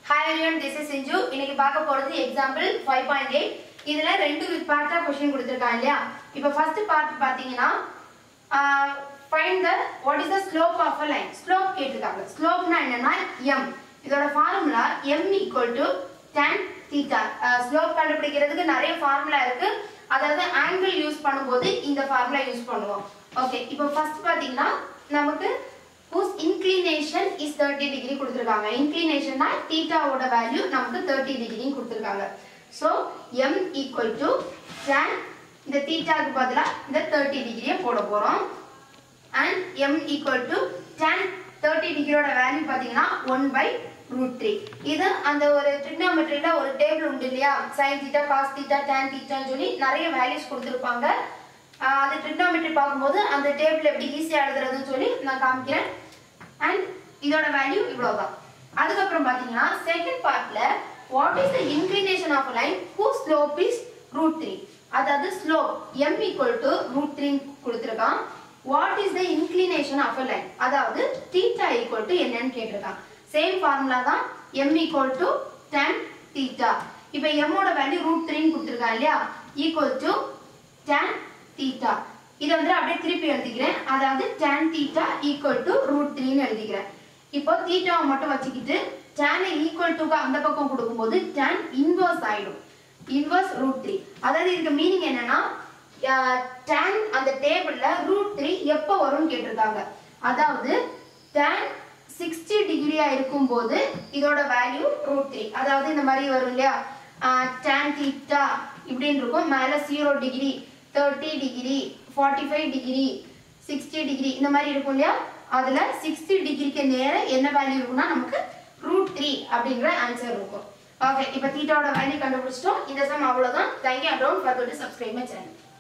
hi everyone this is Sinchu இன்னைக்கு பார்க்க போறது எக்ஸாம்பிள் ஃபைவ் பாயிண்ட் எயிட் இதுல ரெண்டு பார்ட்டா கொஸ்டின் கொடுத்துருக்காங்க இல்லையா இப்போ ஃபர்ஸ்ட் பார்ட் பாத்தீங்கன்னா find the what is the slope of a line slope கேட்டிருக்காங்க ஸ்லோப்னா என்னன்னா எம் இதோட formula M equal to tan theta slope கண்டுபிடிக்கிறதுக்கு நிறைய ஃபார்முலா இருக்கு அதாவது ஆங்கிள் யூஸ் பண்ணும்போது இந்த ஃபார்முலா யூஸ் பண்ணுவோம் ஓகே இப்போ ஃபர்ஸ்ட் பாத்தீங்கன்னா நமக்கு whose inclination is 30 degree கொடுத்திருக்காங்க inclinationனா தீட்டாவோட வேல்யூ நமக்கு 30 degree கொடுத்திருக்காங்க so m equal to tan இந்த தீட்டாக்கு பதிலா இந்த 30 டிகிரியை போட போறோம் and m equal to tan 30 டிகிரியோட வேல்யூ பாத்தீங்கன்னா 1 by root 3 இது அந்த ஒரு trigonometryல ஒரு டேபிள் உண்டு இல்லையா sin theta cos theta tan theta சொல்லி நிறைய வேல்யூஸ் கொடுத்திருப்பாங்க ஆஹ் அது trigonometry பார்க்கும்போது அந்த டேபிள் எப்படி ஈஸியா எழுதுறதுன்னு சொல்லி நான் காமிக்கிறேன் அண்ட் இதோட வேல்யூ இவ்வளவுதான் அதுக்கப்புறம் பாத்தீங்கன்னா செகண்ட் பார்ட்ல what is the inclination of line who slope is root three அதாவது slope M equal to root three கொடுத்துருக்கான் what is the inclination of a line அதாவது தீட்டா ஈக்குவல் டு என்னன்னு கேட்டிருக்கான் சேம் ஃபார்முலா தான் M equal to tan theta இப்போ எம்மோட value root த்ரீன்னு கொடுத்துருக்கான் இல்லையா ஈக்குவல் டு tan தீட்டா இதை வந்து அப்படியே திருப்பி எழுதிக்கிறேன் அதாவது tan theta equal to root த்ரீன்னு எழுதிக்கிறேன் இப்போ தீட்டாவை மட்டும் வச்சுக்கிட்டு tan ஈக்குவல் டுக்கு அந்த பக்கம் கொடுக்கும்போது tan இன்வர்ஸ் ஆயிடும் இன்வர்ஸ் ரூட் த்ரீ அதாவது இதுக்கு மீனிங் என்னன்னா tan அந்த டேபிள்ல ரூட் த்ரீ எப்போ வரும்னு கேட்டிருக்காங்க அதாவது tan சிக்ஸ்டி டிகிரியா இருக்கும்போது இதோட வேல்யூ ரூட் த்ரீ அதாவது இந்த மாதிரி வரும் இல்லையா tan தீட்டா இப்படின்னு இருக்கும் மேலே zero degree thirty degree forty five degree sixty degree இந்த மாதிரி இருக்கும் இல்லையா அதில் சிக்ஸ்டி டிகிரிக்கு நேர என்ன வேல்யூ இருக்கும்னா நமக்கு ரூட் த்ரீ அப்படிங்கிற ஆன்சர் இருக்கும் ஓகே இப்போ தீட்டாவோட வேல்யூ கண்டுபிடிச்சிட்டோம் இந்த சம் அவ்வளோதான் thank you and don't forget to subscribe my channel